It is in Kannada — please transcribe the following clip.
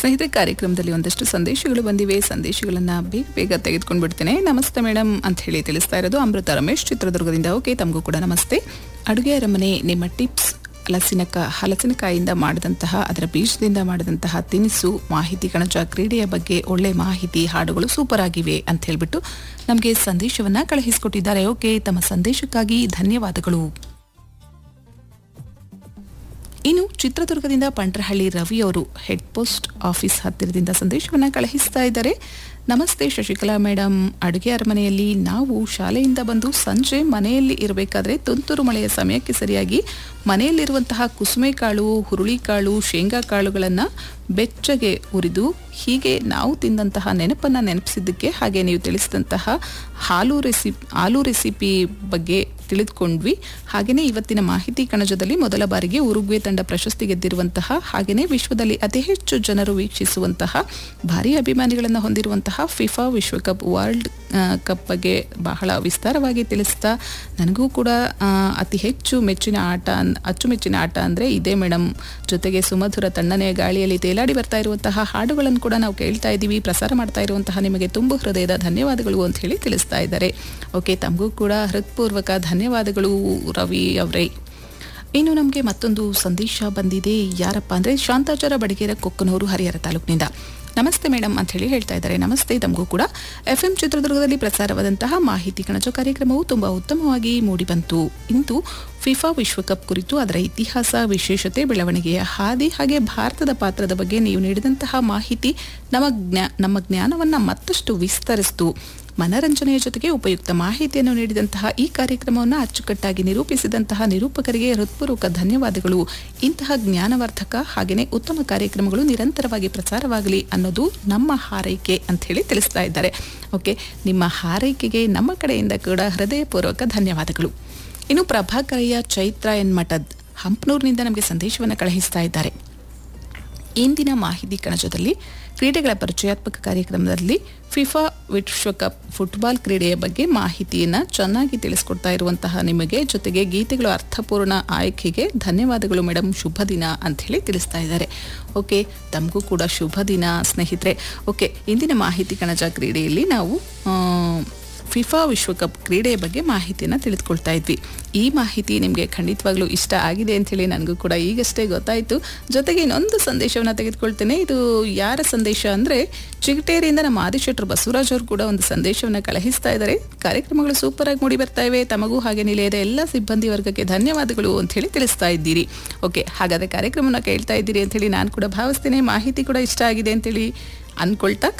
ಸ್ನೇಹಿತರೆ ಕಾರ್ಯಕ್ರಮದಲ್ಲಿ ಒಂದಷ್ಟು ಸಂದೇಶಗಳು ಬಂದಿವೆ ಸಂದೇಶಗಳನ್ನು ಬೇಗ ಬೇಗ ತೆಗೆದುಕೊಂಡು ಬಿಡ್ತೇನೆ ನಮಸ್ತೆ ಮೇಡಮ್ ಅಂತ ಹೇಳಿ ತಿಳಿಸ್ತಾ ಇರೋದು ಅಮೃತ ರಮೇಶ್ ಚಿತ್ರದುರ್ಗದಿಂದ ಓಕೆ ತಮಗೂ ಕೂಡ ನಮಸ್ತೆ ಅಡುಗೆ ಅರಮನೆ ನಿಮ್ಮ ಟಿಪ್ಸ್ ಹಲಸಿನಕ ಹಲಸಿನಕಾಯಿಯಿಂದ ಮಾಡಿದಂತಹ ಅದರ ಬೀಜದಿಂದ ಮಾಡಿದಂತಹ ತಿನಿಸು ಮಾಹಿತಿ ಕಣಜ ಕ್ರೀಡೆಯ ಬಗ್ಗೆ ಒಳ್ಳೆ ಮಾಹಿತಿ ಹಾಡುಗಳು ಸೂಪರ್ ಆಗಿವೆ ಅಂತ ಹೇಳ್ಬಿಟ್ಟು ನಮಗೆ ಸಂದೇಶವನ್ನ ಕಳುಹಿಸಿಕೊಟ್ಟಿದ್ದಾರೆ ಓಕೆ ತಮ್ಮ ಸಂದೇಶಕ್ಕಾಗಿ ಧನ್ಯವಾದಗಳು ಇನ್ನು ಚಿತ್ರದುರ್ಗದಿಂದ ಪಂಟ್ರಹಳ್ಳಿ ರವಿ ಅವರು ಹೆಡ್ ಪೋಸ್ಟ್ ಆಫೀಸ್ ಹತ್ತಿರದಿಂದ ಸಂದೇಶವನ್ನ ಕಳುಹಿಸ್ತಾ ಇದ್ದಾರೆ ನಮಸ್ತೆ ಶಶಿಕಲಾ ಮೇಡಮ್ ಅಡುಗೆ ಅರಮನೆಯಲ್ಲಿ ನಾವು ಶಾಲೆಯಿಂದ ಬಂದು ಸಂಜೆ ಮನೆಯಲ್ಲಿ ಇರಬೇಕಾದ್ರೆ ತುಂತುರು ಮಳೆಯ ಸಮಯಕ್ಕೆ ಸರಿಯಾಗಿ ಮನೆಯಲ್ಲಿರುವಂತಹ ಕುಸುಮೆ ಕಾಳು ಹುರುಳಿಕಾಳು ಶೇಂಗಾ ಕಾಳುಗಳನ್ನು ಬೆಚ್ಚಗೆ ಉರಿದು ಹೀಗೆ ನಾವು ತಿಂದಂತಹ ನೆನಪನ್ನು ನೆನಪಿಸಿದ್ದಕ್ಕೆ ಹಾಗೆ ನೀವು ತಿಳಿಸಿದಂತಹ ಹಾಲು ರೆಸಿಪಿ ಆಲೂ ರೆಸಿಪಿ ಬಗ್ಗೆ ತಿಳಿದುಕೊಂಡ್ವಿ ಹಾಗೆಯೇ ಇವತ್ತಿನ ಮಾಹಿತಿ ಕಣಜದಲ್ಲಿ ಮೊದಲ ಬಾರಿಗೆ ಉರುಗ್ವೆ ತಂಡ ಪ್ರಶಸ್ತಿ ಗೆದ್ದಿರುವಂತಹ ಹಾಗೆಯೇ ವಿಶ್ವದಲ್ಲಿ ಅತಿ ಹೆಚ್ಚು ಜನರು ವೀಕ್ಷಿಸುವಂತಹ ಭಾರಿ ಅಭಿಮಾನಿಗಳನ್ನು ಹೊಂದಿರುವಂತಹ ಫಿಫಾ ವಿಶ್ವಕಪ್ ವರ್ಲ್ಡ್ ಆ, ಕಪ್ ಬಗ್ಗೆ ಬಹಳ ವಿಸ್ತಾರವಾಗಿ ತಿಳಿಸ್ತಾ ನನಗೂ ಕೂಡ ಆ, ಅತಿ ಹೆಚ್ಚು ಮೆಚ್ಚಿನ ಆಟ ಅನ್- ಅಚ್ಚುಮೆಚ್ಚಿನ ಆಟ ಅಂದರೆ ಇದೇ ಮೇಡಮ್ ಜೊತೆಗೆ ಸುಮಧುರ ತಣ್ಣನೆಯ ಗಾಳಿಯಲ್ಲಿ ತೇಲಾಡಿ ಬರ್ತಾ ಇರುವಂತಹ ಹಾಡುಗಳನ್ನು ಕೂಡ ನಾವು ಕೇಳ್ತಾ ಇದ್ದೀವಿ ಪ್ರಸಾರ ಮಾಡ್ತಾ ಇರುವಂತಹ ನಿಮಗೆ ತುಂಬು ಹೃದಯದ ಧನ್ಯವಾದಗಳು ಅಂತ ಹೇಳಿ ತಿಳಿಸ್ತಾ ಇದ್ದಾರೆ ಓಕೆ ತಮಗೂ ಕೂಡ ಹೃತ್ಪೂರ್ವಕ ಧನ್ಯವಾದಗಳು ರವಿ ಅವರೇ ಇನ್ನು ನಮಗೆ ಮತ್ತೊಂದು ಸಂದೇಶ ಬಂದಿದೆ ಯಾರಪ್ಪ ಅಂದರೆ ಶಾಂತಾಚಾರ ಬಡಿಗೇರ ಕೊಕ್ಕನೂರು ಹರಿಹರ ತಾಲೂಕಿನಿಂದ ನಮಸ್ತೆ ಮೇಡಮ್ ಅಂತ ಹೇಳಿ ಹೇಳ್ತಾ ಇದ್ದಾರೆ ನಮಸ್ತೆ ತಮಗೂ ಕೂಡ ಎಫ್ ಎಂ ಚಿತ್ರದುರ್ಗದಲ್ಲಿ ಪ್ರಸಾರವಾದಂತಹ ಮಾಹಿತಿ ಕಣಜ ಕಾರ್ಯಕ್ರಮವು ತುಂಬ ಉತ್ತಮವಾಗಿ ಮೂಡಿಬಂತು ಇಂದು ಫಿಫಾ ವಿಶ್ವಕಪ್ ಕುರಿತು ಅದರ ಇತಿಹಾಸ ವಿಶೇಷತೆ ಬೆಳವಣಿಗೆಯ ಹಾದಿ ಹಾಗೆ ಭಾರತದ ಪಾತ್ರದ ಬಗ್ಗೆ ನೀವು ನೀಡಿದಂತಹ ಮಾಹಿತಿ ನಮ್ಮ ಜ್ಞಾ ನಮ್ಮ ಜ್ಞಾನವನ್ನು ಮತ್ತಷ್ಟು ವಿಸ್ತರಿಸಿತು ಮನರಂಜನೆಯ ಜೊತೆಗೆ ಉಪಯುಕ್ತ ಮಾಹಿತಿಯನ್ನು ನೀಡಿದಂತಹ ಈ ಕಾರ್ಯಕ್ರಮವನ್ನು ಅಚ್ಚುಕಟ್ಟಾಗಿ ನಿರೂಪಿಸಿದಂತಹ ನಿರೂಪಕರಿಗೆ ಹೃತ್ಪೂರ್ವಕ ಧನ್ಯವಾದಗಳು ಇಂತಹ ಜ್ಞಾನವರ್ಧಕ ಹಾಗೆಯೇ ಉತ್ತಮ ಕಾರ್ಯಕ್ರಮಗಳು ನಿರಂತರವಾಗಿ ಪ್ರಸಾರವಾಗಲಿ ಅನ್ನೋದು ನಮ್ಮ ಹಾರೈಕೆ ಅಂತ ಹೇಳಿ ತಿಳಿಸ್ತಾ ಇದ್ದಾರೆ ಓಕೆ ನಿಮ್ಮ ಹಾರೈಕೆಗೆ ನಮ್ಮ ಕಡೆಯಿಂದ ಕೂಡ ಹೃದಯಪೂರ್ವಕ ಧನ್ಯವಾದಗಳು ಇನ್ನು ಪ್ರಭಾಕರಯ್ಯ ಚೈತ್ರ ಎನ್ ಮಠದ್ ಹಂಪನೂರಿನಿಂದ ನಮಗೆ ಸಂದೇಶವನ್ನು ಕಳುಹಿಸ್ತಾ ಇದ್ದಾರೆ ಇಂದಿನ ಮಾಹಿತಿ ಕಣಜದಲ್ಲಿ ಕ್ರೀಡೆಗಳ ಪರಿಚಯಾತ್ಮಕ ಕಾರ್ಯಕ್ರಮದಲ್ಲಿ ಫಿಫಾ ವಿಶ್ವಕಪ್ ಫುಟ್ಬಾಲ್ ಕ್ರೀಡೆಯ ಬಗ್ಗೆ ಮಾಹಿತಿಯನ್ನು ಚೆನ್ನಾಗಿ ತಿಳಿಸ್ಕೊಡ್ತಾ ಇರುವಂತಹ ನಿಮಗೆ ಜೊತೆಗೆ ಗೀತೆಗಳು ಅರ್ಥಪೂರ್ಣ ಆಯ್ಕೆಗೆ ಧನ್ಯವಾದಗಳು ಮೇಡಮ್ ಶುಭ ದಿನ ಅಂತ ಹೇಳಿ ತಿಳಿಸ್ತಾ ಇದ್ದಾರೆ ಓಕೆ ತಮಗೂ ಕೂಡ ಶುಭ ದಿನ ಸ್ನೇಹಿತರೆ ಓಕೆ ಇಂದಿನ ಮಾಹಿತಿ ಕಣಜ ಕ್ರೀಡೆಯಲ್ಲಿ ನಾವು ಆ, ಫಿಫಾ ವಿಶ್ವಕಪ್ ಕ್ರೀಡೆಯ ಬಗ್ಗೆ ಮಾಹಿತಿಯನ್ನು ತಿಳಿದುಕೊಳ್ತಾ ಇದ್ವಿ ಈ ಮಾಹಿತಿ ನಿಮಗೆ ಖಂಡಿತವಾಗ್ಲೂ ಇಷ್ಟ ಆಗಿದೆ ಅಂಥೇಳಿ ನನಗೂ ಕೂಡ ಈಗಷ್ಟೇ ಗೊತ್ತಾಯಿತು ಜೊತೆಗೆ ಇನ್ನೊಂದು ಸಂದೇಶವನ್ನು ತೆಗೆದುಕೊಳ್ತೇನೆ ಇದು ಯಾರ ಸಂದೇಶ ಅಂದರೆ ಚಿಗಟೇರಿಯಿಂದ ನಮ್ಮ ಆದಿಶೆಟ್ರು ಬಸವರಾಜ್ ಅವರು ಕೂಡ ಒಂದು ಸಂದೇಶವನ್ನು ಕಳುಹಿಸ್ತಾ ಇದ್ದಾರೆ ಕಾರ್ಯಕ್ರಮಗಳು ಸೂಪರ್ ಆಗಿ ಮೂಡಿ ಬರ್ತಾ ಇವೆ ತಮಗೂ ಹಾಗೆ ನಿಲಯದ ಎಲ್ಲ ಸಿಬ್ಬಂದಿ ವರ್ಗಕ್ಕೆ ಧನ್ಯವಾದಗಳು ಅಂತ ಹೇಳಿ ತಿಳಿಸ್ತಾ ಇದ್ದೀರಿ ಓಕೆ ಹಾಗಾದರೆ ಕಾರ್ಯಕ್ರಮನ ಕೇಳ್ತಾ ಇದ್ದೀರಿ ಅಂತ ಹೇಳಿ ನಾನು ಕೂಡ ಭಾವಿಸ್ತೇನೆ ಮಾಹಿತಿ ಕೂಡ ಇಷ್ಟ ಆಗಿದೆ ಅಂತೇಳಿ ಅನ್ಕೊಳ್ತಾ